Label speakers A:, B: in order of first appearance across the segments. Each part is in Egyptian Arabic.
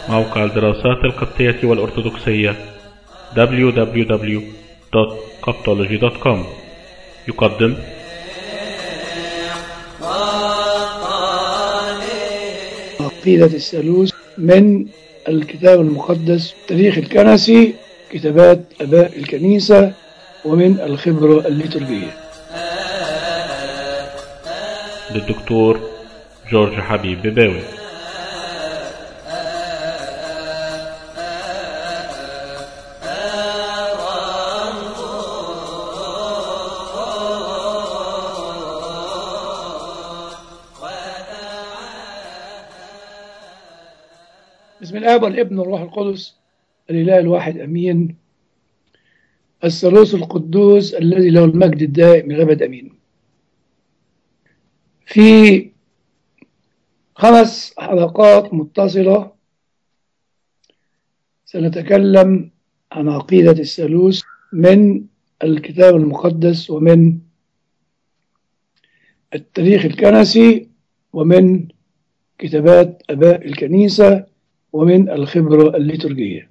A: موقع الدراسات القبطية والأرثوذكسية www.coptology.com يقدم
B: عقيدة الثالوث من الكتاب المقدس التاريخ الكنسي كتابات أباء الكنيسة ومن الخبرة الليتورجية
A: للدكتور جورج حبيب بباوي
B: بسم الآب والابن والروح القدس الإله الواحد أمين الثالوث القدوس الذي له المجد الدائم إلى الأبد أمين في خمس حلقات متصلة سنتكلم عن عقيدة الثالوث من الكتاب المقدس ومن التاريخ الكنسي ومن كتابات أباء الكنيسة ومن الخبرة الليتورجية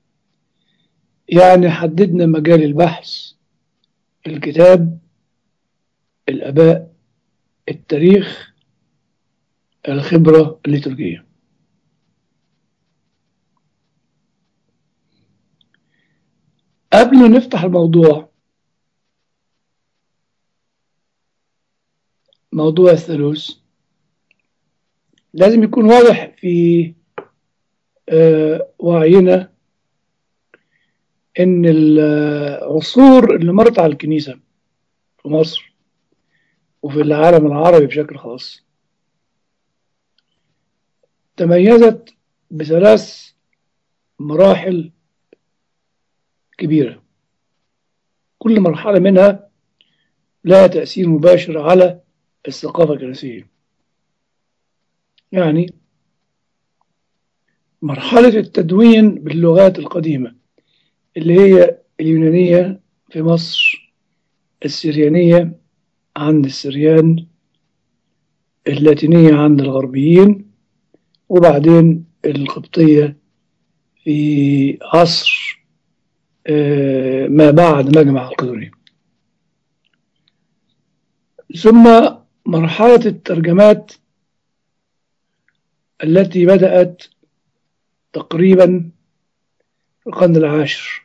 B: يعني حددنا مجال البحث الكتاب الآباء التاريخ الخبرة الليتورجية قبل ما نفتح الموضوع موضوع الثالوث لازم يكون واضح في آه، وعينا ان العصور اللي مرت على الكنيسة في مصر وفي العالم العربي بشكل خاص تميزت بثلاث مراحل كبيرة كل مرحلة منها لها تأثير مباشر على الثقافة الكنسية يعني مرحلة التدوين باللغات القديمة اللي هي اليونانية في مصر السريانية عند السريان اللاتينية عند الغربيين وبعدين القبطية في عصر آه، ما بعد مجمع القدري ثم مرحلة الترجمات التي بدأت تقريبا في القرن العاشر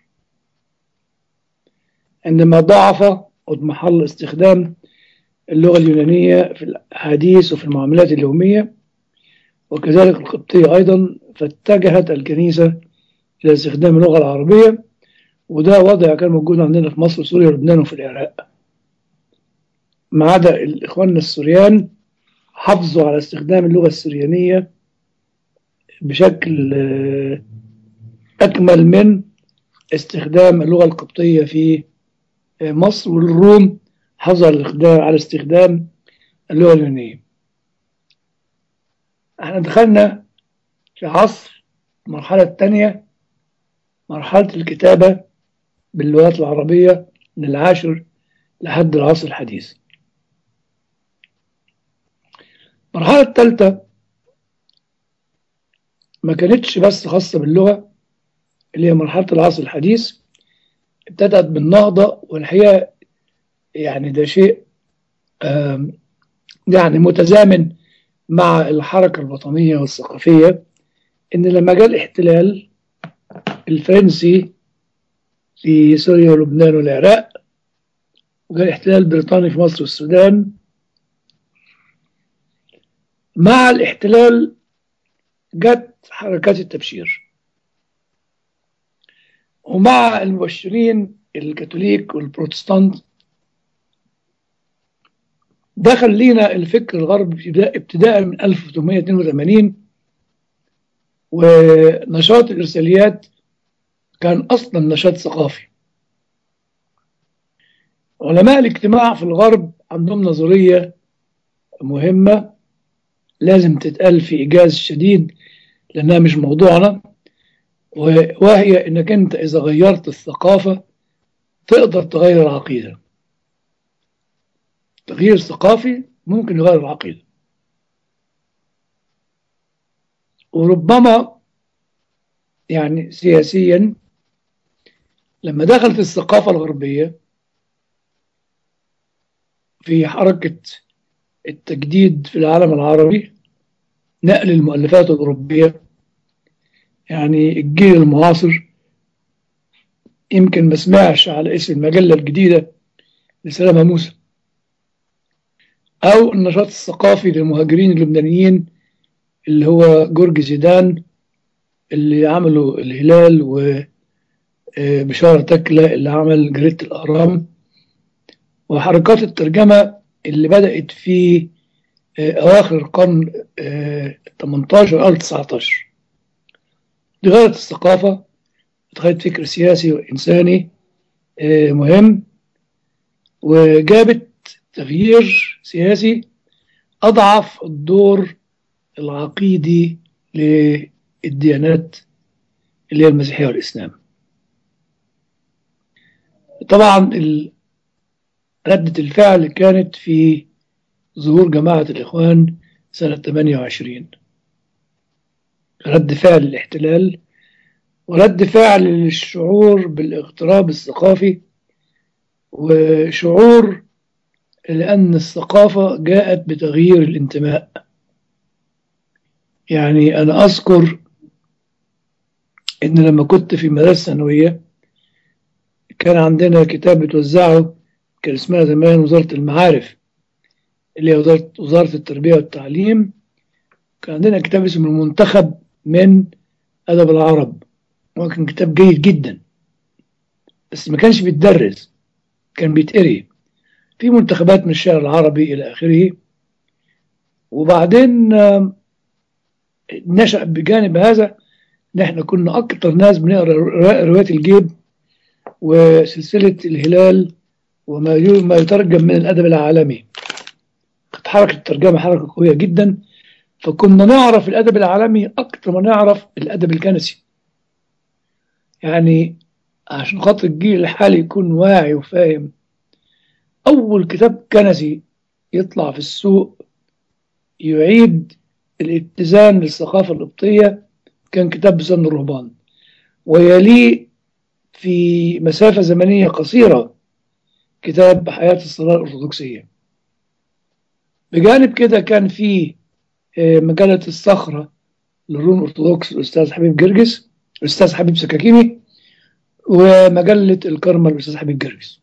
B: عندما ضعف واضمحل استخدام اللغة اليونانية في الحديث وفي المعاملات اليومية وكذلك القبطية أيضا فاتجهت الكنيسة إلى استخدام اللغة العربية وده وضع كان موجود عندنا في مصر وسوريا ولبنان وفي العراق ما عدا الإخوان السوريان حافظوا على استخدام اللغة السريانية بشكل آه، أكمل من استخدام اللغة القبطية في آه، مصر والروم حظر الاخدام على استخدام اللغة اليونانية احنا دخلنا في عصر المرحلة الثانية مرحلة الكتابة باللغات العربية من العاشر لحد العصر الحديث المرحلة الثالثة ما كانتش بس خاصة باللغة اللي هي مرحلة العصر الحديث ابتدأت بالنهضة والحقيقة يعني ده شيء آم، يعني متزامن مع الحركة الوطنية والثقافية إن لما جاء الاحتلال الفرنسي في سوريا ولبنان والعراق وجاء الاحتلال البريطاني في مصر والسودان مع الاحتلال جت حركات التبشير ومع المبشرين الكاثوليك والبروتستانت دخل لينا الفكر الغربي ابتداء- ابتداء من 1882 ونشاط الإرساليات كان أصلا نشاط ثقافي علماء الاجتماع في الغرب عندهم نظرية مهمة لازم تتقال في إيجاز شديد لأنها مش موضوعنا و- وهي إنك أنت إذا غيرت الثقافة تقدر تغير العقيدة تغيير ثقافي ممكن يغير العقيدة وربما يعني سياسيا لما دخلت الثقافة الغربية في حركة التجديد في العالم العربي نقل المؤلفات الأوروبية يعني الجيل المعاصر يمكن ما سمعش على اسم المجلة الجديدة لسلامة موسى أو النشاط الثقافي للمهاجرين اللبنانيين اللي هو جورج زيدان اللي عملوا الهلال وبشارة تكلة اللي عمل جريدة الأهرام وحركات الترجمة اللي بدأت في أواخر القرن 18 أو 19 دي غيرت الثقافة اتخذت فكر سياسي وإنساني مهم وجابت تغيير سياسي أضعف الدور العقيدي للديانات اللي هي المسيحية والإسلام طبعا ردة الفعل كانت في ظهور جماعة الإخوان سنة 28 رد فعل الاحتلال ورد فعل للشعور بالاغتراب الثقافي وشعور لأن الثقافة جاءت بتغيير الانتماء يعني أنا أذكر إن لما كنت في مدرسة ثانوية كان عندنا كتاب بتوزعه كان اسمها زمان وزارة المعارف اللي هي وزارة, وزارة التربية والتعليم كان عندنا كتاب اسمه المنتخب من أدب العرب هو كان كتاب جيد جدا بس ما كانش بيتدرس كان بيتقري في منتخبات من الشعر العربي إلى آخره وبعدين نشأ بجانب هذا نحن كنا أكثر ناس بنقرأ روايات الجيب وسلسلة الهلال وما ما يترجم من الأدب العالمي كانت حركة الترجمة حركة قوية جدا فكنا نعرف الأدب العالمي أكثر ما نعرف الأدب الكنسي يعني عشان خاطر الجيل الحالي يكون واعي وفاهم أول كتاب كنسي يطلع في السوق يعيد الاتزان للثقافة القبطية كان كتاب بسن الرهبان ويليه في مسافة زمنية قصيرة كتاب حياة الصلاة الأرثوذكسية بجانب كده كان في مجلة الصخرة للروم أرثوذكس الأستاذ حبيب جرجس الأستاذ حبيب سكاكيني ومجلة الكرمة الأستاذ حبيب جرجس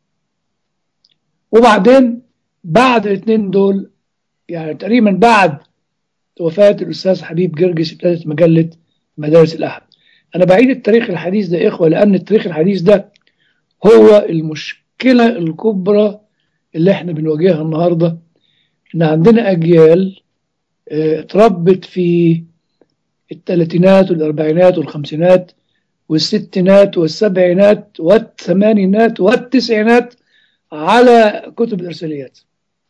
B: وبعدين بعد الاثنين دول يعني تقريبا بعد وفاة الأستاذ حبيب جرجس ابتدت مجلة مدارس الأحد أنا بعيد التاريخ الحديث ده يا إخوة لأن التاريخ الحديث ده هو المشكلة الكبرى اللي احنا بنواجهها النهاردة إن عندنا أجيال اتربت في الثلاثينات والأربعينات والخمسينات والستينات والسبعينات والثمانينات والتسعينات على كتب الإرساليات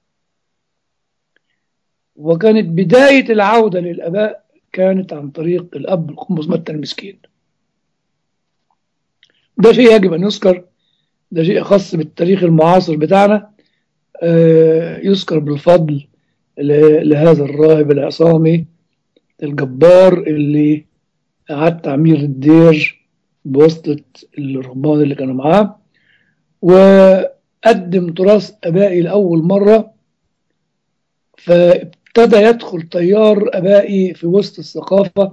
B: وكانت بداية العودة للآباء كانت عن طريق الأب القمص متى المسكين ده شيء يجب أن يذكر ده شيء خاص بالتاريخ المعاصر بتاعنا يذكر بالفضل لهذا الراهب العصامي الجبار اللي أعاد تعمير الدير بواسطة الرهبان اللي كانوا معاه وقدم تراث أبائي لأول مرة فابتدى يدخل تيار أبائي في وسط الثقافة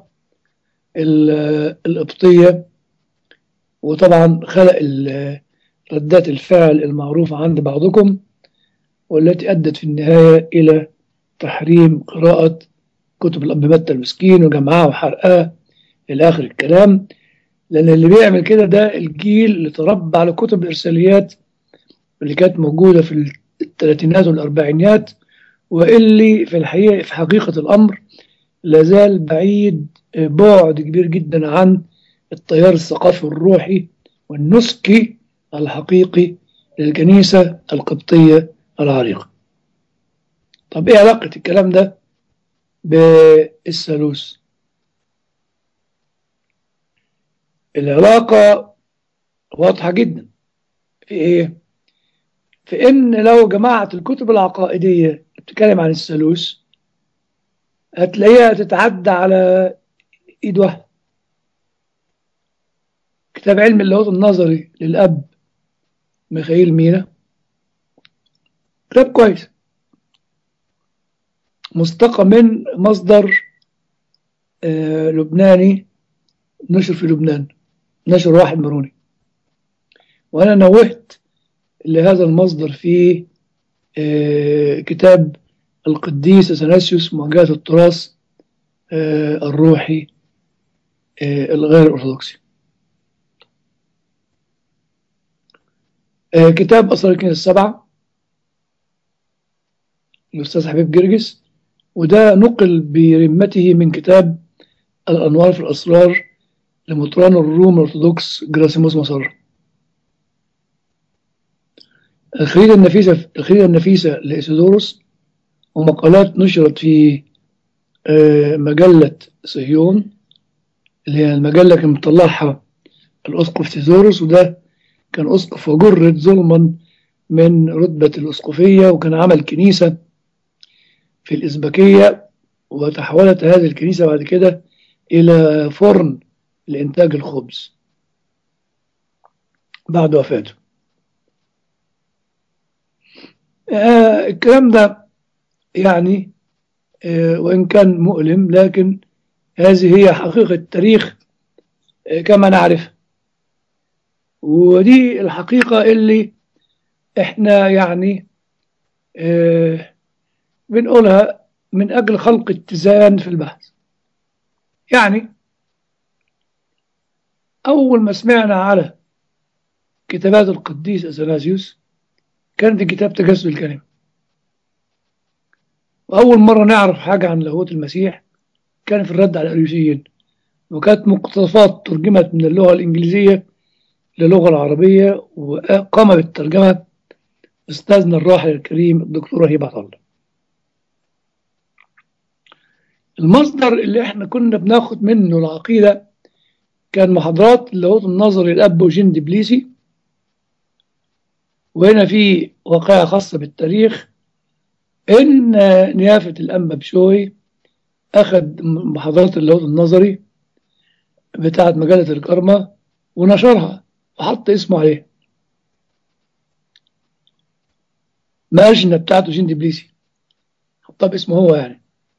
B: القبطية وطبعا خلق ردات الفعل المعروفة عند بعضكم والتي أدت في النهاية إلى تحريم قراءة كتب الأب متى المسكين وجمعها وحرقها إلى آخر الكلام لأن اللي بيعمل كده ده الجيل اللي تربى على كتب الإرساليات اللي كانت موجودة في الثلاثينات والأربعينات واللي في الحقيقة في حقيقة الأمر لازال بعيد بعد كبير جدا عن التيار الثقافي الروحي والنسكي الحقيقي للكنيسة القبطية العريقة طب ايه علاقة الكلام ده بالثالوث العلاقة واضحة جدا في ايه في ان لو جماعة الكتب العقائدية بتتكلم عن الثالوث هتلاقيها تتعدى على ايد واحدة كتاب علم اللاهوت النظري للأب ميخائيل مينا كتاب كويس مستقى من مصدر آه لبناني نشر في لبنان نشر واحد مروني وأنا نوهت لهذا المصدر في آه كتاب القديس أثناسيوس معجزات التراث آه الروحي آه الغير أرثوذكسي آه كتاب أسرار الكنيسة السبعة الأستاذ حبيب جرجس وده نقل برمته من كتاب الأنوار في الأسرار لمطران الروم الأرثوذكس جراسيموس مصر الخريدة النفيسة الخريدة النفيسة لإسيدوروس ومقالات نشرت في مجلة صهيون اللي هي المجلة كان مطلعها الأسقف تيزوروس وده كان أسقف وجرد ظلما من رتبة الأسقفية وكان عمل كنيسة في الإزبكية وتحولت هذه الكنيسة بعد كده إلى فرن لإنتاج الخبز بعد وفاته آه الكلام ده يعني آه وإن كان مؤلم لكن هذه هي حقيقة التاريخ آه كما نعرف ودي الحقيقة اللي احنا يعني بنقولها من أجل خلق اتزان في البحث يعني أول ما سمعنا على كتابات القديس أثناسيوس كان في كتاب تجسد الكلمة وأول مرة نعرف حاجة عن لاهوت المسيح كان في الرد على الأريوسيين وكانت مقتطفات ترجمت من اللغة الإنجليزية للغة العربية وقام بالترجمة أستاذنا الراحل الكريم الدكتور رهيب عطله المصدر اللي احنا كنا بناخد منه العقيدة كان محاضرات اللاهوت النظري الأب وجين دبليسي وهنا في واقعة خاصة بالتاريخ إن نيافة الأنبا بشوي أخذ محاضرات اللاهوت النظري بتاعة مجلة الكرمة ونشرها وحط اسمه عليها ما أجنة بتاعته جين دبليسي حطها باسمه هو يعني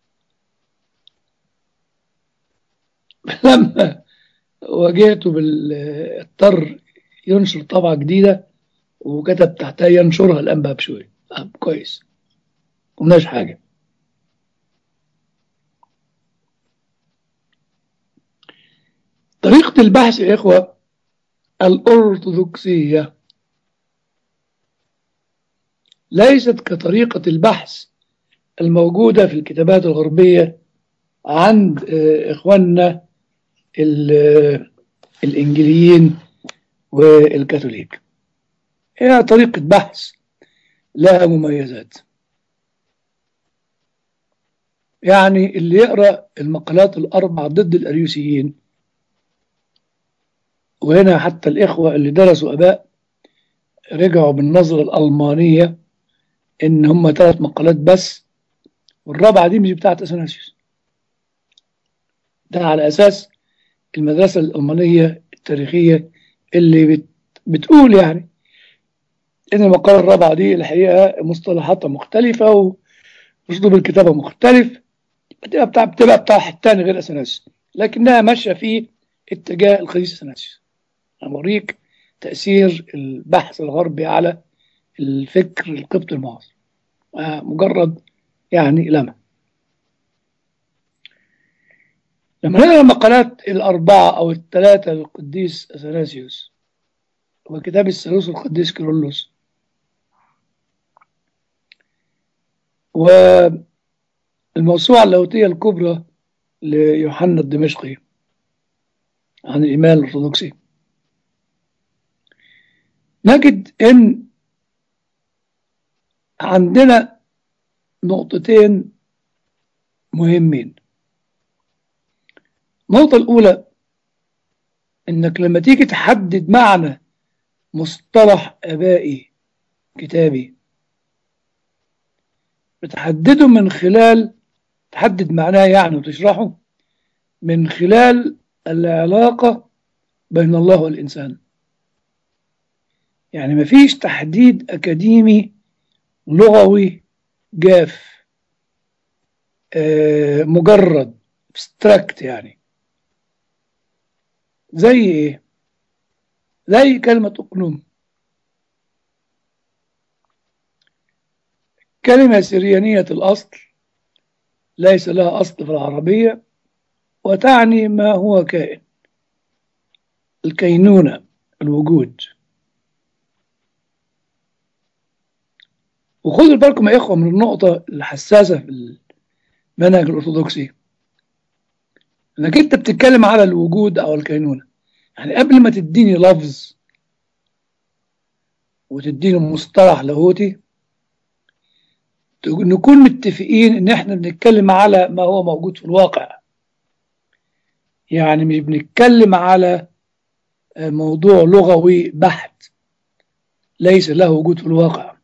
B: لما واجهته بالاضطر ينشر طبعة جديدة وكتب تحتها ينشرها الأنبا بشوي آه كويس قلناش حاجة طريقة البحث يا إخوة الأرثوذكسية ليست كطريقة البحث الموجودة في الكتابات الغربية عند إخواننا الإنجليين والكاثوليك هي طريقة بحث لها مميزات يعني اللي يقرأ المقالات الأربع ضد الأريوسيين وهنا حتى الإخوة اللي درسوا أباء رجعوا بالنظرة الألمانية إن هم ثلاث مقالات بس والرابعة دي مش بتاعت أثناسيوس ده على أساس المدرسة الألمانية التاريخية اللي بت بتقول يعني إن المقالة الرابعة دي الحقيقة مصطلحاتها مختلفة وأسلوب الكتابة مختلف بتبقى بتاع بتبقى بتاع حد تاني غير أثناسيوس لكنها ماشية في اتجاه القديس أثناسيوس أنا بوريك تأثير البحث الغربي على الفكر القبطي المعاصر مجرد يعني لمح لما نقرا المقالات الأربعة أو الثلاثة للقديس أثناسيوس وكتاب الثالوث القديس كيرلس والموسوعة اللاهوتية الكبرى ليوحنا الدمشقي عن الإيمان الأرثوذكسي نجد إن عندنا نقطتين مهمين النقطة الأولى إنك لما تيجي تحدد معنى مصطلح آبائي كتابي بتحدده من خلال تحدد معناه يعني وتشرحه من خلال العلاقة بين الله والإنسان يعني مفيش تحديد أكاديمي لغوي جاف آه، مجرد abstract يعني زي ايه زي كلمة أقنوم كلمة سريانية الأصل ليس لها أصل في العربية وتعني ما هو كائن الكينونة الوجود وخدوا بالكم يا إخوة من النقطة الحساسة في المنهج الأرثوذكسي انك انت بتتكلم على الوجود او الكينونه يعني قبل ما تديني لفظ وتديني مصطلح لاهوتي نكون متفقين ان احنا بنتكلم على ما هو موجود في الواقع يعني مش بنتكلم على موضوع لغوي بحت ليس له وجود في الواقع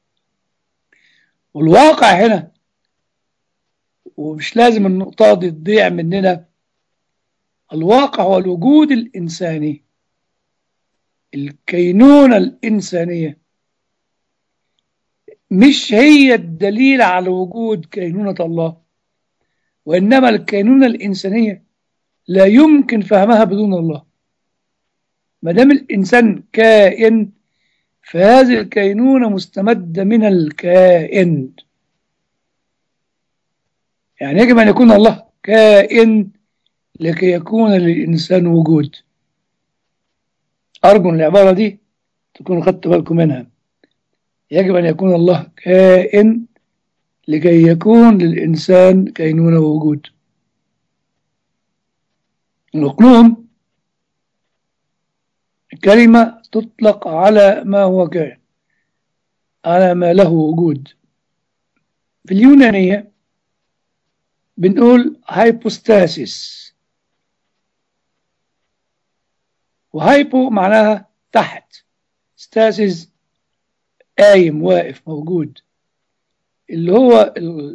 B: والواقع هنا ومش لازم النقطة دي تضيع مننا الواقع هو الوجود الإنساني الكينونة الإنسانية مش هي الدليل على وجود كينونة الله وإنما الكينونة الإنسانية لا يمكن فهمها بدون الله ما دام الإنسان كائن فهذه الكينونة مستمدة من الكائن يعني يجب أن يكون الله كائن لكي يكون للإنسان وجود أرجو العبارة دي تكونوا خدتوا بالكم منها يجب أن يكون الله كائن لكي يكون للإنسان كينونة ووجود الأقلوم الكلمة تطلق على ما هو كائن على ما له وجود في اليونانية بنقول هايبوستاسيس وهايبو معناها تحت ستاسيس قايم واقف موجود اللي هو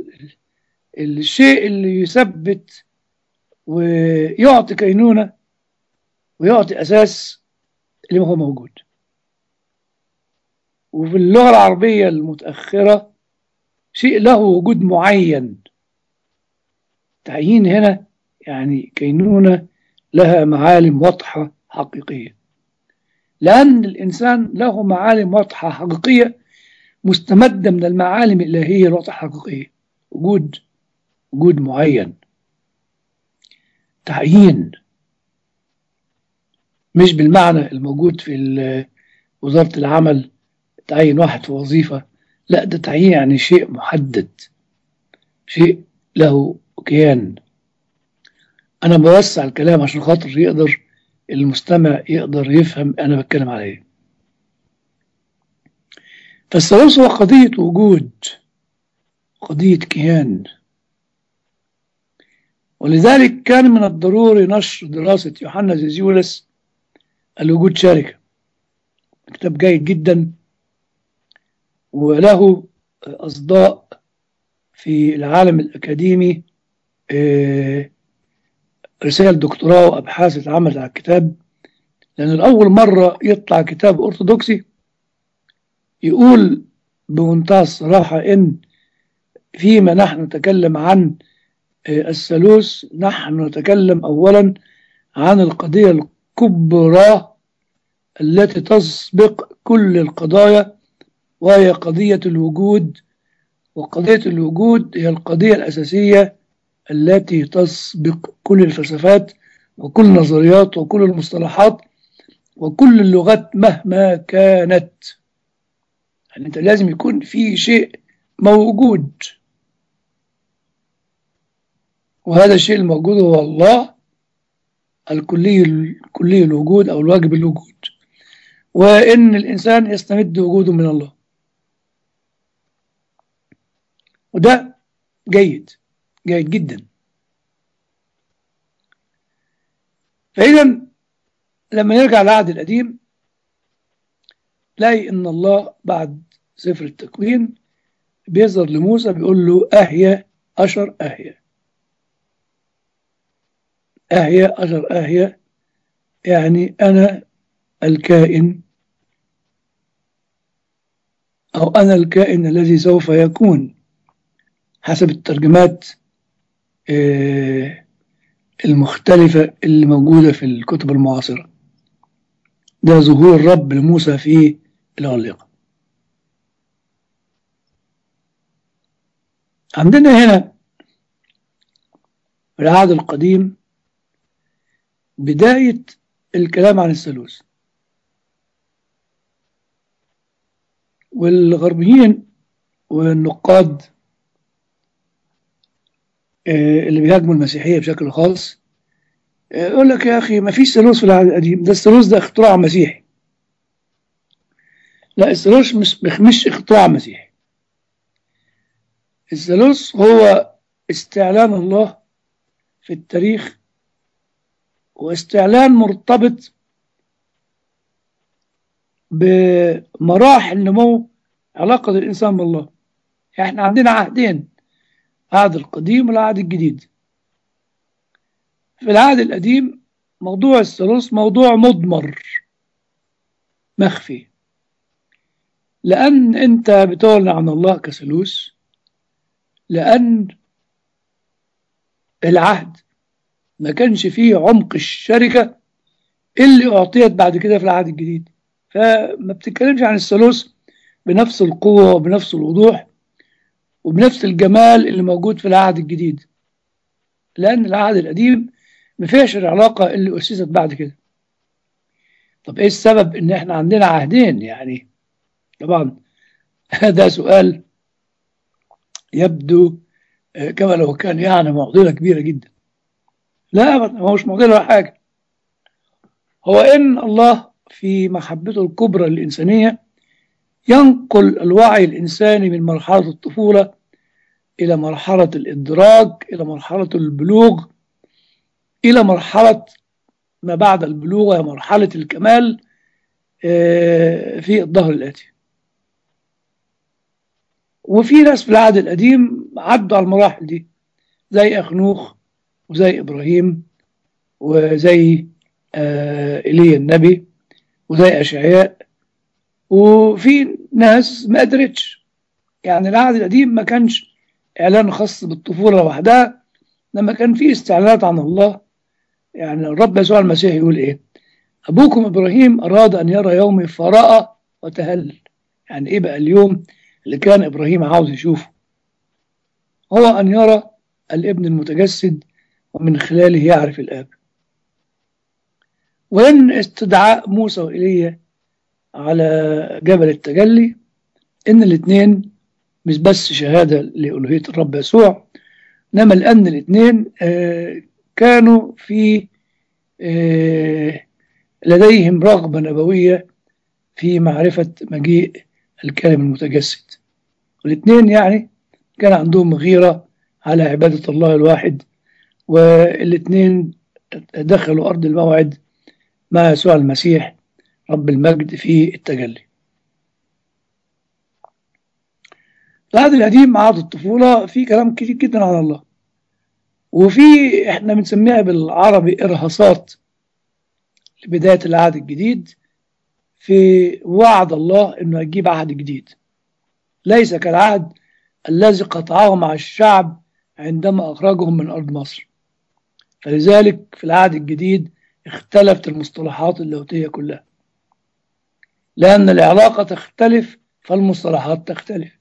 B: الشيء اللي يثبت ويعطي كينونة ويعطي أساس اللي هو موجود وفي اللغة العربية المتأخرة شيء له وجود معين تعيين هنا يعني كينونة لها معالم واضحة حقيقية لأن الإنسان له معالم واضحة حقيقية مستمدة من المعالم الإلهية الواضحة حقيقية وجود وجود معين تعيين مش بالمعنى الموجود في وزارة العمل تعين واحد في وظيفة لا ده تعيين يعني شيء محدد شيء له كيان أنا بوسع الكلام عشان خاطر يقدر المستمع يقدر يفهم أنا بتكلم على إيه فالثالوث هو قضية وجود قضية كيان ولذلك كان من الضروري نشر دراسة يوحنا زيزيولس الوجود شركة كتاب جيد جدا وله أصداء في العالم الأكاديمي رسائل دكتوراه وأبحاث اتعملت على الكتاب لأن الأول مرة يطلع كتاب أرثوذكسي يقول بمنتهى الصراحة إن فيما نحن نتكلم عن الثالوث نحن نتكلم أولا عن القضية الكبرى التي تسبق كل القضايا وهي قضية الوجود وقضية الوجود هي القضية الأساسية التي تسبق كل الفلسفات وكل النظريات وكل المصطلحات وكل اللغات مهما كانت يعني أنت لازم يكون في شيء موجود وهذا الشيء الموجود هو الله الكلي الكلي الوجود أو الواجب الوجود وإن الإنسان يستمد وجوده من الله وده جيد جيد جدا فإذا لما نرجع للعهد القديم تلاقي إن الله بعد سفر التكوين بيظهر لموسى بيقول له أهيا أشر أهيا أهيا أشر أهيا يعني أنا الكائن أو أنا الكائن الذي سوف يكون حسب الترجمات المختلفة اللي موجودة في الكتب المعاصرة ده ظهور الرب لموسى في العليقة عندنا هنا في العهد القديم بداية الكلام عن الثالوث والغربيين والنقاد اللي بيهاجموا المسيحية بشكل خاص يقول لك يا أخي ما فيش ثالوث في العهد القديم ده الثالوث ده اختراع مسيحي لا الثالوث مش مش اختراع مسيحي الثالوث هو استعلان الله في التاريخ واستعلان مرتبط بمراحل نمو علاقة الإنسان بالله احنا عندنا عهدين العهد القديم والعهد الجديد في العهد القديم موضوع الثالوث موضوع مضمر مخفي لأن أنت بتعلن عن الله كثالوث لأن العهد ما كانش فيه عمق الشركة اللي أعطيت بعد كده في العهد الجديد فما بتتكلمش عن الثالوث بنفس القوة وبنفس الوضوح وبنفس الجمال اللي موجود في العهد الجديد لأن العهد القديم ما فيهاش العلاقة اللي أسست بعد كده طب إيه السبب إن إحنا عندنا عهدين يعني طبعا هذا سؤال يبدو كما لو كان يعني معضلة كبيرة جدا لا أبدا هو مش معضلة ولا حاجة هو إن الله في محبته الكبرى للإنسانية ينقل الوعي الإنساني من مرحلة الطفولة إلى مرحلة الإدراك إلى مرحلة البلوغ إلى مرحلة ما بعد البلوغ وهي مرحلة الكمال في الظهر الآتي وفي ناس في العهد القديم عدوا على المراحل دي زي أخنوخ وزي إبراهيم وزي إيليا النبي وزي أشعياء وفي ناس ما قدرتش يعني العهد القديم ما كانش إعلان خاص بالطفولة وحدها لما كان في استعلانات عن الله يعني الرب يسوع المسيح يقول إيه أبوكم إبراهيم أراد أن يرى يومي فرأى وتهلل يعني إيه بقى اليوم اللي كان إبراهيم عاوز يشوفه هو أن يرى الابن المتجسد ومن خلاله يعرف الآب وإن استدعاء موسى وإيليا على جبل التجلي إن الاثنين مش بس شهادة لألوهية الرب يسوع إنما لأن الاثنين كانوا في لديهم رغبة نبوية في معرفة مجيء الكلم المتجسد والاثنين يعني كان عندهم غيرة على عبادة الله الواحد والاثنين دخلوا أرض الموعد مع يسوع المسيح رب المجد في التجلي العهد القديم عهد الطفولة في كلام كتير جدا عن الله وفي احنا بنسميها بالعربي إرهاصات لبداية العهد الجديد في وعد الله انه يجيب عهد جديد ليس كالعهد الذي قطعه مع الشعب عندما اخرجهم من ارض مصر فلذلك في العهد الجديد اختلفت المصطلحات اللاهوتيه كلها لان العلاقه تختلف فالمصطلحات تختلف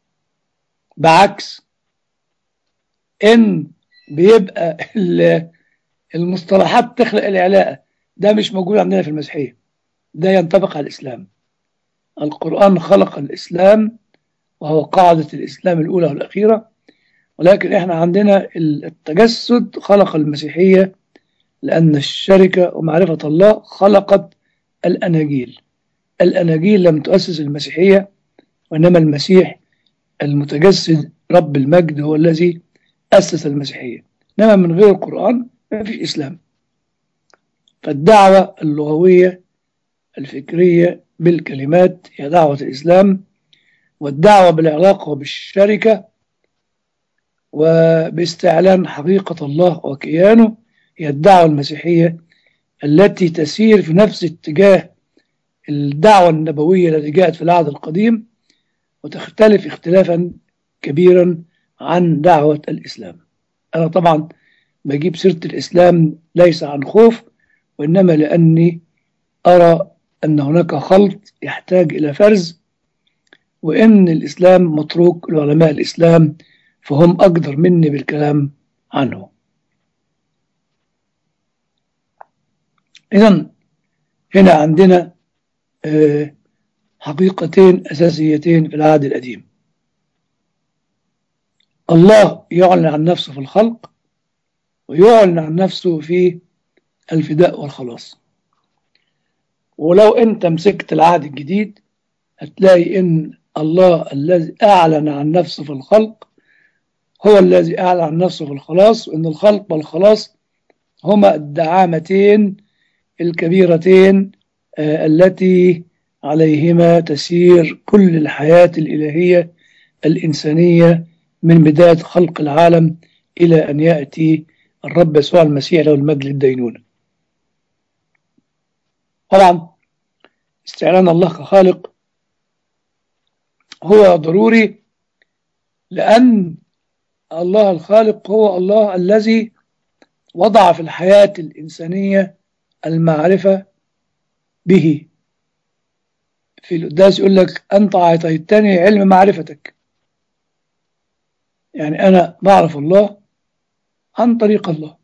B: بعكس ان بيبقى المصطلحات تخلق العلاقه ده مش موجود عندنا في المسيحيه ده ينطبق على الإسلام القرآن خلق الإسلام وهو قاعدة الإسلام الأولى والأخيرة ولكن إحنا عندنا التجسد خلق المسيحية لأن الشركة ومعرفة الله خلقت الأناجيل الأناجيل لم تؤسس المسيحية وإنما المسيح المتجسد رب المجد هو الذي أسس المسيحية إنما من غير القرآن ما فيش إسلام فالدعوة اللغوية الفكرية بالكلمات هي دعوة الإسلام والدعوة بالعلاقة وبالشركة وباستعلان حقيقة الله وكيانه هي الدعوة المسيحية التي تسير في نفس اتجاه الدعوة النبوية التي جاءت في العهد القديم وتختلف اختلافا كبيرا عن دعوة الإسلام أنا طبعا بجيب سيرة الإسلام ليس عن خوف وإنما لأني أرى أن هناك خلط يحتاج إلى فرز وإن الإسلام متروك لعلماء الإسلام فهم أقدر مني بالكلام عنه إذا هنا عندنا حقيقتين أساسيتين في العهد القديم الله يعلن عن نفسه في الخلق ويعلن عن نفسه في الفداء والخلاص ولو انت مسكت العهد الجديد هتلاقي ان الله الذي اعلن عن نفسه في الخلق هو الذي اعلن عن نفسه في الخلاص وان الخلق والخلاص هما الدعامتين الكبيرتين آه التي عليهما تسير كل الحياة الإلهية الإنسانية من بداية خلق العالم إلى أن يأتي الرب يسوع المسيح له المجد للدينونة طبعا استعلان الله كخالق هو ضروري لأن الله الخالق هو الله الذي وضع في الحياة الإنسانية المعرفة به في القداس يقول لك أنت أعطيتني علم معرفتك يعني أنا بعرف الله عن طريق الله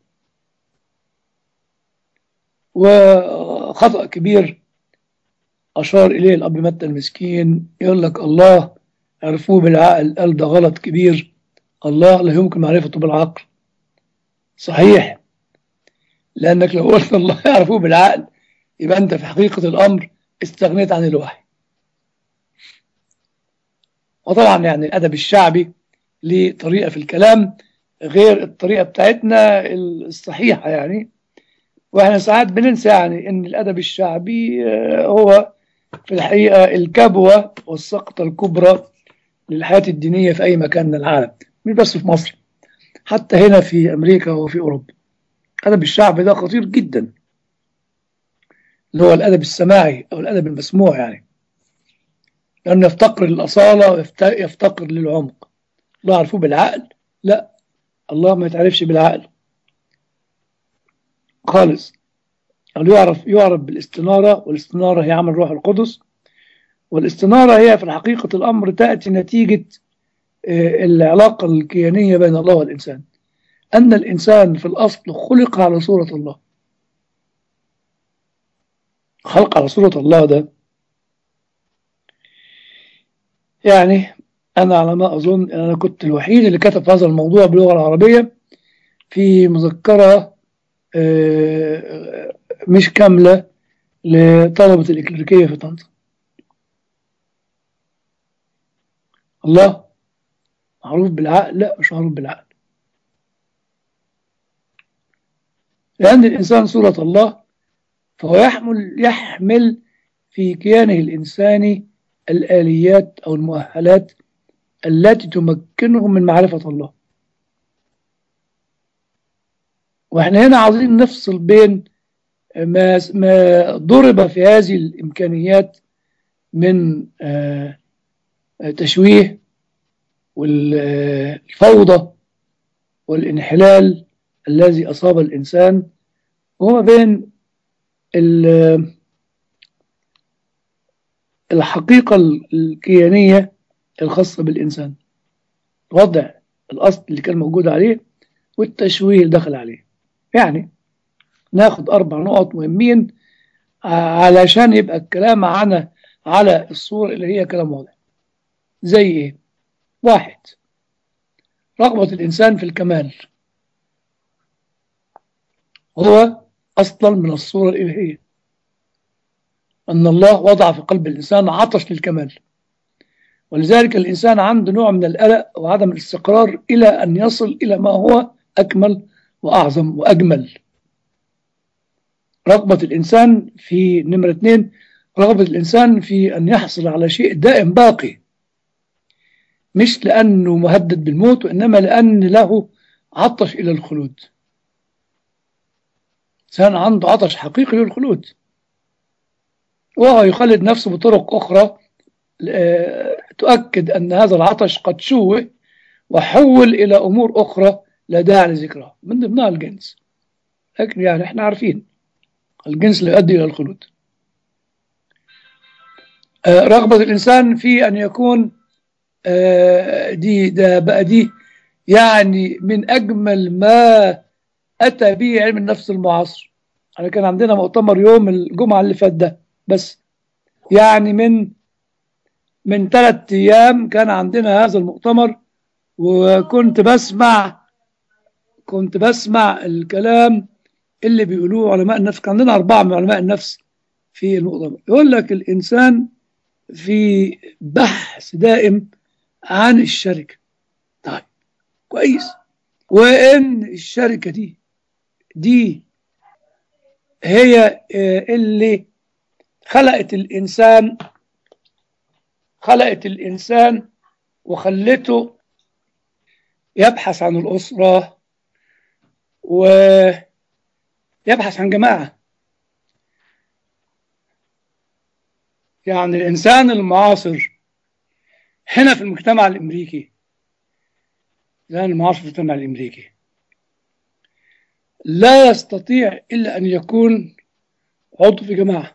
B: وخطأ كبير أشار إليه الأب متى المسكين يقول لك الله عرفوه بالعقل قال ده غلط كبير الله لا يمكن معرفته بالعقل صحيح لأنك لو قلت الله يعرفوه بالعقل يبقى أنت في حقيقة الأمر استغنيت عن الوحي وطبعا يعني الأدب الشعبي ليه طريقة في الكلام غير الطريقة بتاعتنا الصحيحة يعني واحنا ساعات بننسى يعني ان الأدب الشعبي هو في الحقيقة الكبوة والسقطة الكبرى للحياة الدينية في أي مكان من العالم مش بس في مصر حتى هنا في أمريكا وفي أوروبا الأدب الشعبي ده خطير جدا اللي هو الأدب السماعي أو الأدب المسموع يعني لأنه يفتقر للأصالة ويفتقر للعمق الله عرفوه بالعقل لا الله ما يتعرفش بالعقل خالص قال يعرف يعرف بالاستنارة والاستنارة هي عمل روح القدس والاستنارة هي في حقيقة الأمر تأتي نتيجة العلاقة الكيانية بين الله والإنسان أن الإنسان في الأصل خلق على صورة الله خلق على صورة الله ده يعني أنا على ما أظن أن أنا كنت الوحيد اللي كتب هذا الموضوع باللغة العربية في مذكرة مش كاملة لطلبة الإكليريكية في طنطا الله معروف بالعقل لا مش معروف بالعقل لأن الإنسان صورة الله فهو يحمل يحمل في كيانه الإنساني الآليات أو المؤهلات التي تمكنه من معرفة الله واحنا هنا عاوزين نفصل بين ما ما ضرب في هذه الإمكانيات من تشويه والفوضى والانحلال الذي أصاب الإنسان وما بين الحقيقة الكيانية الخاصة بالإنسان وضع الأصل اللي كان موجود عليه والتشويه اللي دخل عليه يعني ناخد أربع نقط مهمين علشان يبقى الكلام عن على الصورة اللي هي كلام واضح زي إيه؟ واحد رغبة الإنسان في الكمال هو أصلا من الصورة الإلهية أن الله وضع في قلب الإنسان عطش للكمال ولذلك الإنسان عنده نوع من القلق وعدم الاستقرار إلى أن يصل إلى ما هو أكمل وأعظم وأجمل رغبة الإنسان في نمرة اثنين رغبة الإنسان في أن يحصل على شيء دائم باقي مش لأنه مهدد بالموت وإنما لأن له عطش إلى الخلود إنسان عنده عطش حقيقي للخلود وهو يخلد نفسه بطرق أخرى آه، تؤكد أن هذا العطش قد شوه وحول إلى أمور أخرى لا داعي لذكرها من ضمنها الجنس لكن يعني احنا عارفين الجنس لا يؤدي إلى الخلود آه، رغبة الإنسان في أن يكون آه، دي ده بقى دي يعني من أجمل ما أتى به علم النفس المعاصر أنا كان عندنا مؤتمر يوم الجمعة اللي فات ده بس يعني من من ثلاث أيام كان عندنا هذا المؤتمر وكنت بسمع كنت بسمع الكلام اللي بيقولوه علماء النفس كان عندنا أربعة من علماء النفس في المؤتمر يقول لك الإنسان في بحث دائم عن الشركة طيب كويس وإن الشركة دي دي هي آه، اللي خلقت الإنسان خلقت الإنسان وخلته يبحث عن الأسرة ويبحث عن جماعة يعني الإنسان المعاصر هنا في المجتمع الأمريكي الإنسان المعاصر في المجتمع الأمريكي لا يستطيع إلا أن يكون عضو في جماعة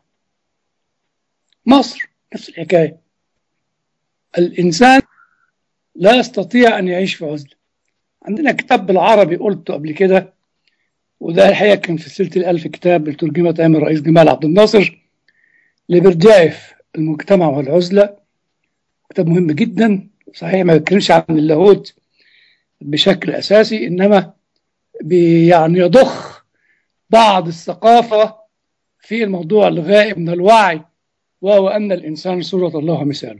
B: مصر نفس الحكاية الإنسان لا يستطيع أن يعيش في عزلة عندنا كتاب بالعربي قلته قبل كده وده الحقيقة كان في سلسلة الألف كتاب اللي ترجمت أيام الرئيس جمال عبد الناصر لبردايف المجتمع والعزلة كتاب مهم جدا صحيح ما بيتكلمش عن اللاهوت بشكل أساسي إنما بي- يعني يضخ بعض الثقافة في الموضوع الغائب من الوعي وهو أن الإنسان صورة الله ومثاله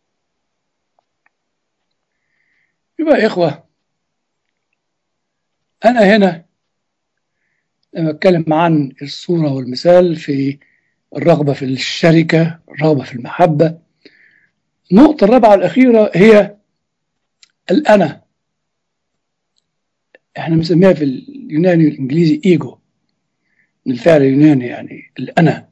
B: يبقى يا إخوة أنا هنا لما أتكلم عن الصورة والمثال في الرغبة في الشركة الرغبة في المحبة النقطة الرابعة الأخيرة هي الأنا احنا بنسميها في اليوناني والإنجليزي إيجو من الفعل اليوناني يعني الأنا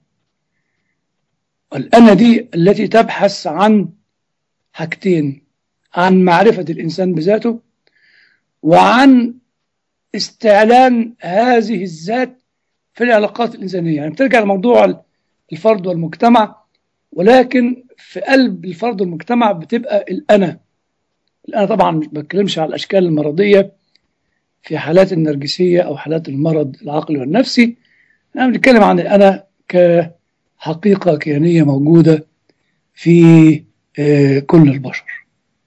B: الأنا دي التي تبحث عن حاجتين عن معرفة الإنسان بذاته وعن استعلان هذه الذات في العلاقات الإنسانية يعني بترجع لموضوع الفرد والمجتمع ولكن في قلب الفرد والمجتمع بتبقى الأنا الأنا طبعا مش بتكلمش على الأشكال المرضية في حالات النرجسية أو حالات المرض العقلي والنفسي أنا بنتكلم عن الأنا كحقيقة كيانية موجودة في آه، كل البشر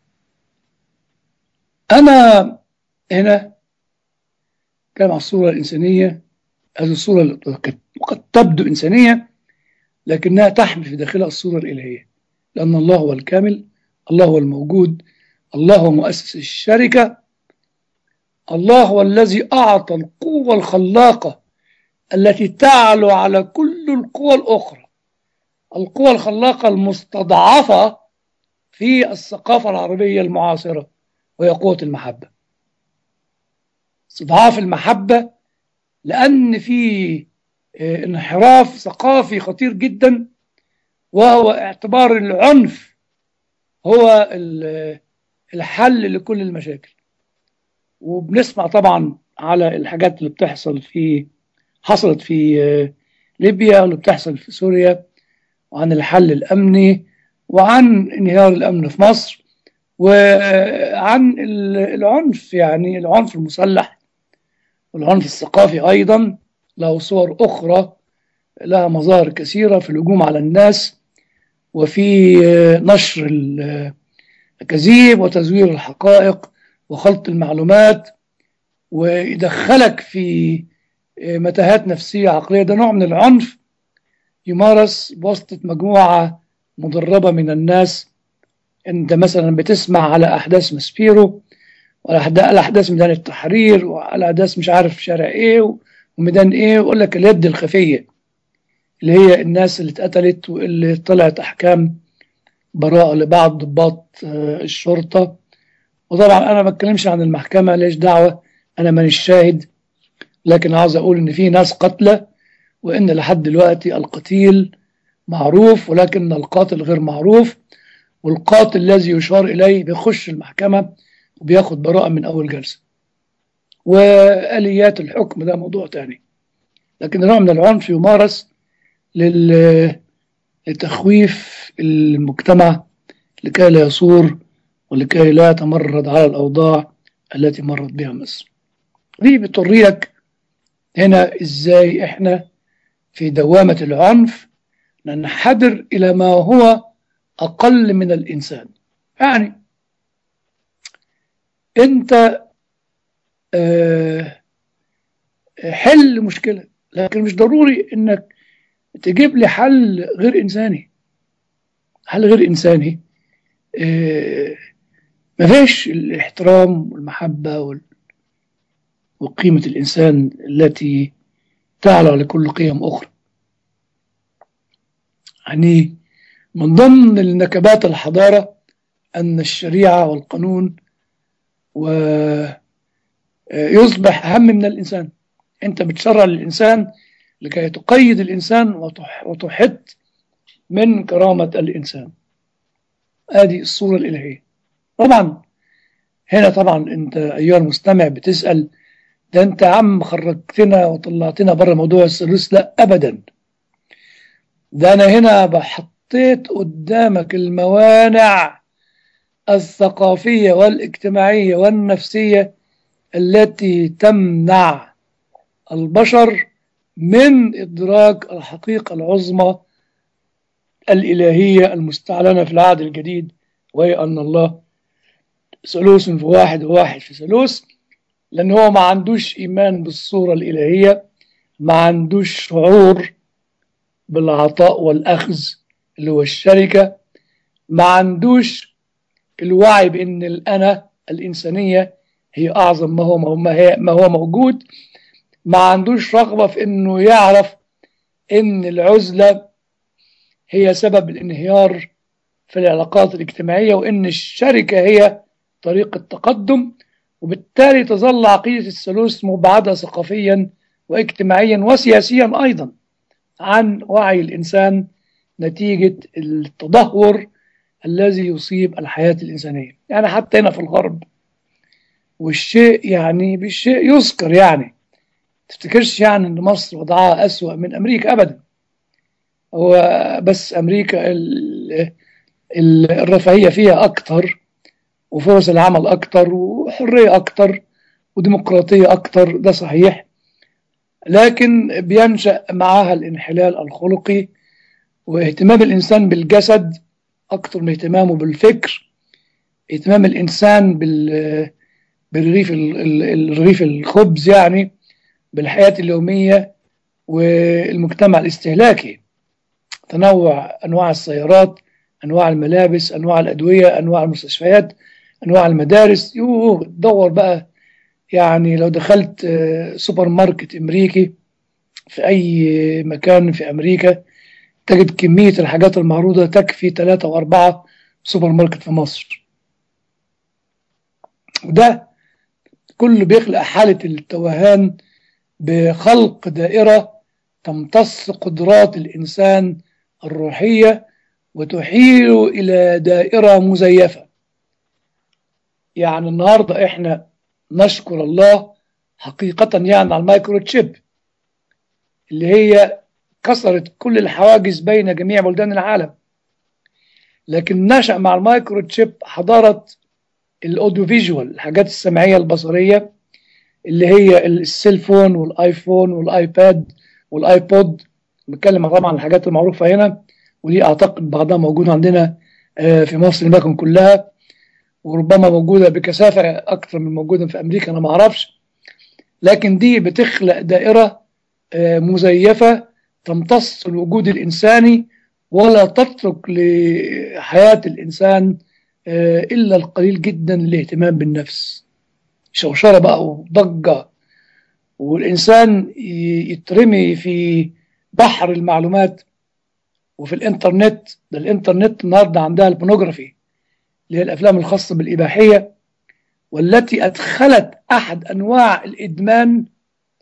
B: أنا هنا كلام عن الصورة الإنسانية هذه الصورة اللي قد- قد تبدو إنسانية لكنها تحمل في داخلها الصورة الإلهية لأن الله هو الكامل الله هو الموجود الله هو مؤسس الشركة الله هو الذي أعطى القوة الخلاقة التي تعلو على كل القوى الأخرى القوى الخلاقة المستضعفة في الثقافة العربية المعاصرة وهي قوة المحبة استضعاف المحبة لأن في آه، انحراف ثقافي خطير جدا وهو اعتبار العنف هو ال- الحل لكل المشاكل وبنسمع طبعا على الحاجات اللي بتحصل في حصلت في آه، ليبيا واللي بتحصل في سوريا وعن الحل الأمني وعن انهيار الأمن في مصر وعن ال- العنف يعني العنف المسلح والعنف الثقافي أيضا له صور أخرى لها مظاهر كثيرة في الهجوم على الناس وفي آه، نشر ال- الكذيب وتزوير الحقائق وخلط المعلومات ويدخلك في آه، متاهات نفسية عقلية ده نوع من العنف يمارس بواسطة مجموعة مدربة من الناس انت مثلا بتسمع على احداث مسبيرو وعلى أحدا- على احداث ميدان التحرير وعلى احداث مش عارف شارع ايه وميدان ايه ويقول لك اليد الخفيه اللي هي الناس اللي اتقتلت واللي طلعت احكام براءه لبعض ضباط آه، الشرطه وطبعا انا ما بتكلمش عن المحكمه ليش دعوه انا مانيش شاهد لكن عاوز أقول إن في ناس قتلى وإن لحد دلوقتي القتيل معروف ولكن القاتل غير معروف والقاتل الذي يشار إليه بيخش المحكمة وبياخد براءة من أول جلسة وآليات الحكم ده موضوع تاني لكن نوع من العنف يمارس لل- لتخويف المجتمع لكي لا يصور ولكي لا يتمرد على الأوضاع التي مرت بها مصر دي بتوريك هنا إزاي إحنا في دوامة العنف ننحدر إلى ما هو أقل من الإنسان يعني أنت آه، حل مشكلة لكن مش ضروري إنك تجيب لي حل غير إنساني حل غير إنساني آه، مفيش الاحترام والمحبة وال- وقيمة الإنسان التي تعلى على كل قيم أخرى يعني من ضمن النكبات الحضارة أن الشريعة والقانون ويصبح أهم من الإنسان أنت بتشرع للإنسان لكي تقيد الإنسان وتح- وتحط من كرامة الإنسان هذه الصورة الإلهية طبعا هنا طبعا أنت أيها المستمع بتسأل ده أنت يا عم خرجتنا وطلعتنا بره موضوع الثالوث لا أبدا ده أنا هنا بحطيت قدامك الموانع الثقافية والاجتماعية والنفسية التي تمنع البشر من إدراك الحقيقة العظمى الإلهية المستعلنة في العهد الجديد وهي أن الله ثالوث في واحد وواحد في ثالوث لأن هو ما عندوش إيمان بالصورة الإلهية ما عندوش شعور بالعطاء والأخذ اللي هو الشركة ما عندوش الوعي بأن الأنا الإنسانية هي أعظم ما هو ما هي ما هو موجود ما عندوش رغبة في أنه يعرف أن العزلة هي سبب الانهيار في العلاقات الاجتماعية وأن الشركة هي طريق التقدم وبالتالي تظل عقيدة الثالوث مبعدة ثقافيا واجتماعيا وسياسيا أيضا عن وعي الإنسان نتيجة التدهور الذي يصيب الحياة الإنسانية يعني حتى هنا في الغرب والشيء يعني بالشيء يذكر يعني تفتكرش يعني ان مصر وضعها أسوأ من أمريكا أبدا هو بس أمريكا ال- ال- الرفاهية فيها أكتر وفرص العمل أكتر وحرية أكتر وديمقراطية أكتر ده صحيح لكن بينشأ معها الانحلال الخلقي واهتمام الإنسان بالجسد أكتر من اهتمامه بالفكر اهتمام الإنسان بال بالرغيف ال- ال- الرغيف الخبز يعني بالحياة اليومية والمجتمع الاستهلاكي تنوع أنواع السيارات أنواع الملابس أنواع الأدوية أنواع المستشفيات أنواع المدارس يوه تدور بقى يعني لو دخلت آه، سوبر ماركت أمريكي في أي مكان في أمريكا تجد كمية الحاجات المعروضة تكفي ثلاثة وأربعة سوبر ماركت في مصر وده كله بيخلق حالة التوهان بخلق دائرة تمتص قدرات الإنسان الروحية وتحيل إلى دائرة مزيفة يعني النهاردة إحنا نشكر الله حقيقة يعني على المايكرو تشيب اللي هي كسرت كل الحواجز بين جميع بلدان العالم لكن نشأ مع المايكرو تشيب حضارة الاوديو فيجوال الحاجات السمعية البصرية اللي هي السيلفون والايفون والايباد والايبود بنتكلم طبعا عن الحاجات المعروفة هنا ودي اعتقد بعضها موجود عندنا آه، في مصر لكن كلها وربما موجودة بكثافة أكثر من موجودة في أمريكا أنا ما أعرفش لكن دي بتخلق دائرة آه، مزيفة تمتص الوجود الإنساني ولا تترك لحياة الإنسان آه، إلا القليل جدا للاهتمام بالنفس شوشرة بقى وضجة والإنسان ي- يترمي في بحر المعلومات وفي الإنترنت ده الإنترنت النهاردة عندها البونوجرافي اللي هي الأفلام الخاصة بالإباحية والتي أدخلت أحد أنواع الإدمان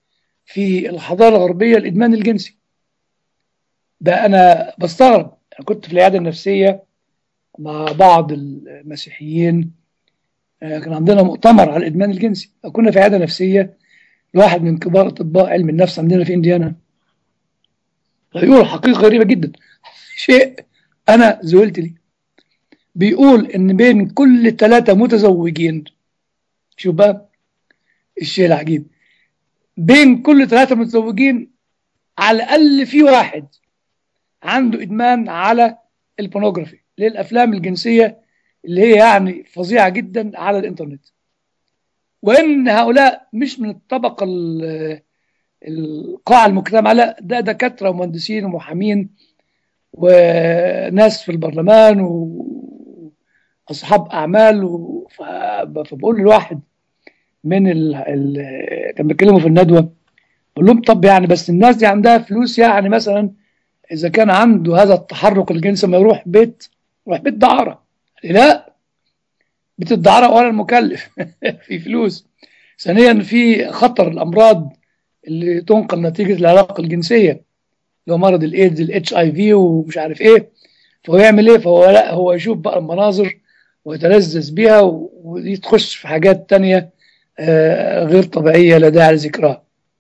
B: في الحضارة الغربية الإدمان الجنسي ده أنا بستغرب أنا كنت في العيادة النفسية مع بعض المسيحيين آه، كان عندنا مؤتمر على الإدمان الجنسي كنا في عيادة نفسية لواحد من كبار أطباء علم النفس عندنا في إنديانا يقول حقيقة غريبة جدا شيء أنا زولت لي بيقول إن بين كل ثلاثة متزوجين شوف بقى الشيء العجيب بين كل ثلاثة متزوجين على الأقل في واحد عنده إدمان على البورنوجرافي اللي هي الأفلام الجنسية اللي هي يعني فظيعة جدا على الإنترنت وإن هؤلاء مش من الطبقة ال- القاع المجتمع لا ده دكاترة ومهندسين ومحامين وناس في البرلمان وأصحاب أعمال و... ف- فبقول لواحد من ال... ال... كان بيتكلموا في الندوة بقول لهم طب يعني بس الناس دي عندها فلوس يعني مثلا إذا كان عنده هذا التحرك الجنسي ما يروح بيت يروح بيت دعارة لا بيت الدعارة ولا المكلف في فلوس ثانيا في خطر الأمراض اللي تنقل نتيجة العلاقة الجنسية اللي هو مرض الايدز الاتش اي في ومش عارف ايه فهو يعمل ايه فهو لا هو يشوف بقى المناظر ويتلذذ بيها و- ودي تخش في حاجات تانية آه، غير طبيعية لا داعي لذكرها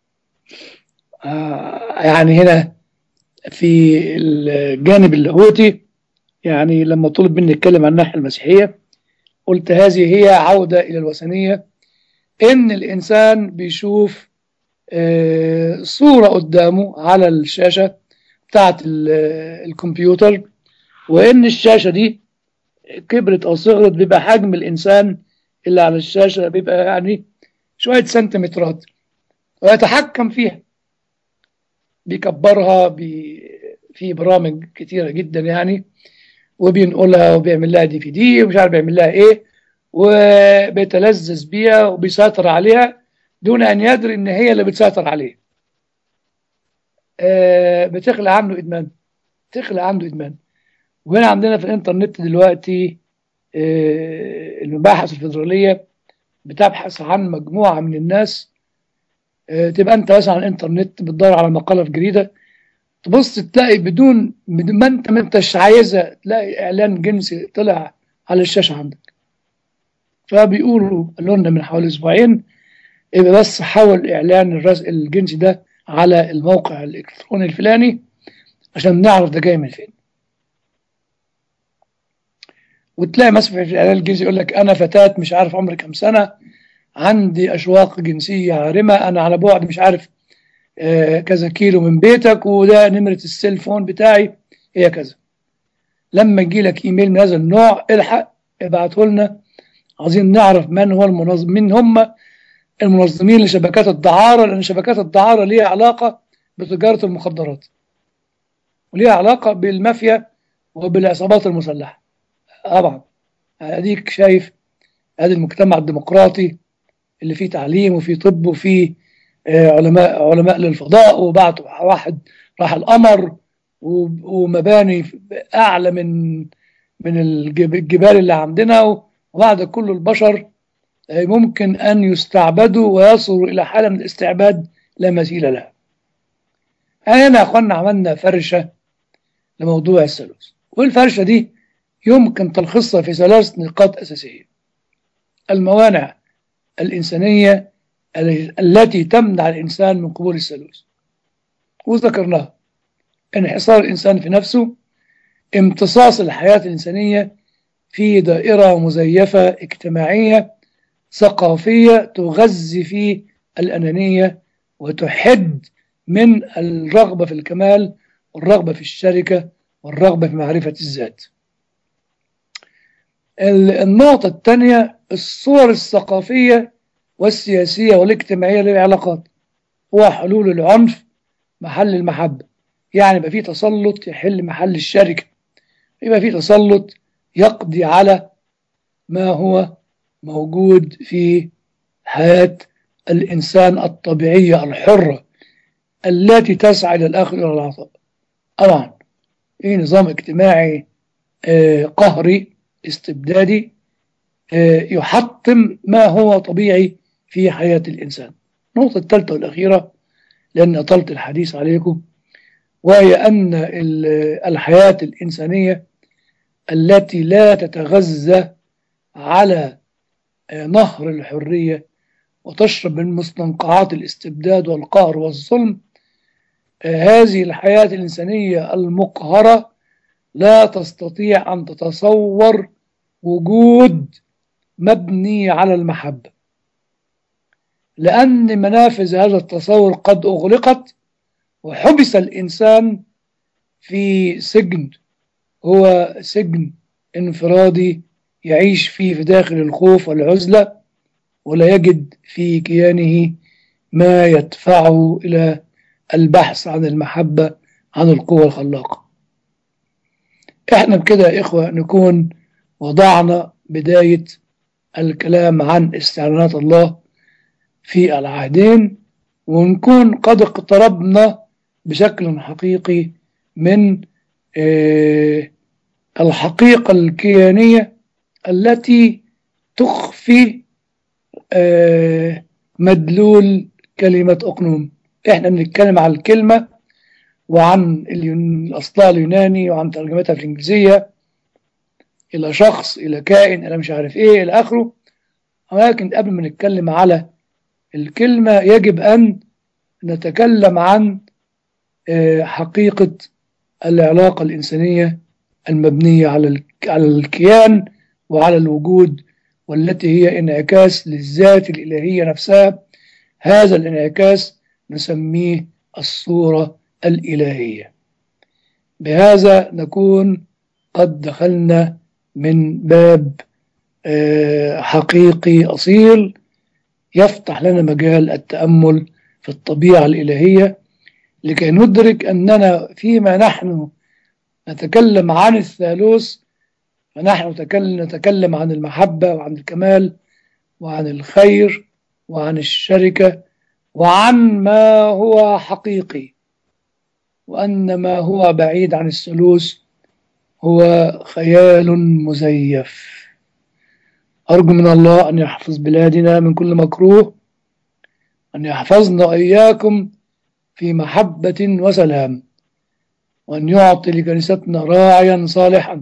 B: آه، يعني هنا في الجانب اللاهوتي يعني لما طلب مني اتكلم عن الناحية المسيحية قلت هذه هي عودة إلى الوثنية إن الإنسان بيشوف آه، صورة قدامه على الشاشة بتاعت ال- الكمبيوتر وإن الشاشة دي كبرت أو صغرت بيبقى حجم الإنسان اللي على الشاشة بيبقى يعني شوية سنتيمترات ويتحكم فيها بيكبرها بي في برامج كتيرة جدا يعني وبينقلها وبيعمل لها دي في دي ومش عارف بيعمل لها ايه وبيتلذذ بيها وبيسيطر عليها دون ان يدري ان هي اللي بتسيطر عليه آه، بتخلق عنده ادمان تخلق عنده ادمان وهنا عندنا في الانترنت دلوقتي آه، المباحث الفيدراليه بتبحث عن مجموعه من الناس آه، تبقى انت مثلا على الانترنت بتدور على مقاله في جريده تبص تلاقي بدون بدون ما انت ما انتش عايزها تلاقي اعلان جنسي طلع على الشاشه عندك فبيقولوا قالوا لنا من حوالي اسبوعين يبقى بس حول اعلان الرزق الجنسي ده على الموقع الالكتروني الفلاني عشان نعرف ده جاي من فين وتلاقي مثلا في الاعلان الجنسي يقول لك انا فتاه مش عارف عمري كام سنه عندي اشواق جنسيه عارمه انا على بعد مش عارف آه، كذا كيلو من بيتك وده نمره السيلفون بتاعي هي كذا لما يجي لك ايميل من هذا النوع الحق ابعته لنا عايزين نعرف من هو المنظم من هم المنظمين لشبكات الدعارة لأن شبكات الدعارة ليها علاقة بتجارة المخدرات وليها علاقة بالمافيا وبالعصابات المسلحة طبعا أديك شايف هذا المجتمع الديمقراطي اللي فيه تعليم وفيه طب وفيه آه، علماء علماء للفضاء وبعتوا واحد راح القمر و- ومباني أعلى من من الجب- الجبال اللي عندنا وبعد كل البشر آه، ممكن أن يستعبدوا ويصلوا إلى حالة من الاستعباد لا مثيل لها هنا يا أخوانا عملنا فرشة لموضوع الثالوث والفرشة دي يمكن تلخيصها في ثلاث نقاط أساسية الموانع الإنسانية ال- التي تمنع الإنسان من قبول الثالوث وذكرناها انحصار الإنسان في نفسه امتصاص الحياة الإنسانية في دائرة مزيفة اجتماعية ثقافية تغذي في الأنانية وتحد من الرغبة في الكمال والرغبة في الشركة والرغبة في معرفة الذات ال- النقطة الثانية الصور الثقافية والسياسية والاجتماعية للعلاقات هو حلول العنف محل المحبة يعني يبقى في تسلط يحل محل الشركة يبقى في تسلط يقضي على ما هو موجود في حياة الإنسان الطبيعية الحرة التي تسعى إلى الآخر إلى العطاء طبعا في نظام اجتماعي آه، قهري استبدادي آه، يحطم ما هو طبيعي في حياة الإنسان النقطة الثالثة والأخيرة لأن أطلت الحديث عليكم وهي أن الحياة الإنسانية التي لا تتغذى على نهر الحرية وتشرب من مستنقعات الاستبداد والقهر والظلم هذه الحياة الإنسانية المقهرة لا تستطيع أن تتصور وجود مبني على المحبة لأن منافذ هذا التصور قد أغلقت وحبس الإنسان في سجن هو سجن انفرادي يعيش فيه في داخل الخوف والعزلة ولا يجد في كيانه ما يدفعه إلى البحث عن المحبة عن القوة الخلاقة احنا بكده يا إخوة نكون وضعنا بداية الكلام عن استعلانات الله في العهدين ونكون قد اقتربنا بشكل حقيقي من اه الحقيقة الكيانية التي تخفي اه مدلول كلمة أقنوم احنا بنتكلم عن الكلمة وعن الأصلها اليوناني وعن ترجمتها في الإنجليزية إلى شخص إلى كائن إلى مش عارف إيه إلى آخره ولكن قبل ما نتكلم على الكلمة يجب أن نتكلم عن حقيقة العلاقة الإنسانية المبنية على على الكيان وعلى الوجود والتي هي انعكاس للذات الإلهية نفسها هذا الانعكاس نسميه الصورة الإلهية بهذا نكون قد دخلنا من باب حقيقي أصيل يفتح لنا مجال التأمل في الطبيعة الإلهية لكي ندرك أننا فيما نحن نتكلم عن الثالوث فنحن نتكلم عن المحبة وعن الكمال وعن الخير وعن الشركة وعن ما هو حقيقي وأن ما هو بعيد عن الثالوث هو خيال مزيف أرجو من الله أن يحفظ بلادنا من كل مكروه أن يحفظنا إياكم في محبة وسلام وأن يعطي لكنيستنا راعيا صالحا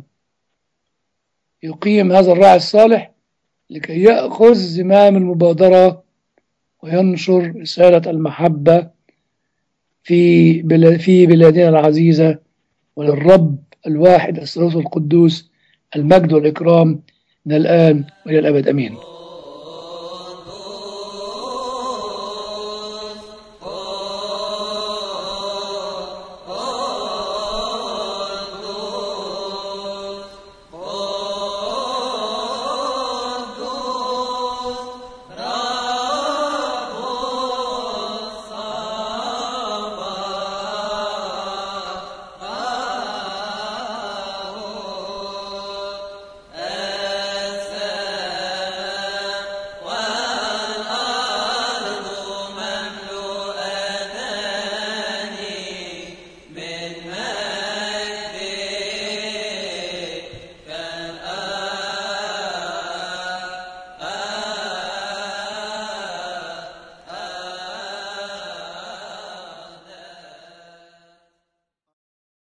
B: يقيم هذا الراعي الصالح لكي يأخذ زمام المبادرة وينشر رسالة المحبة في في بلادنا العزيزة وللرب الواحد الثالوث القدوس المجد والإكرام من الآن وإلى الأبد أمين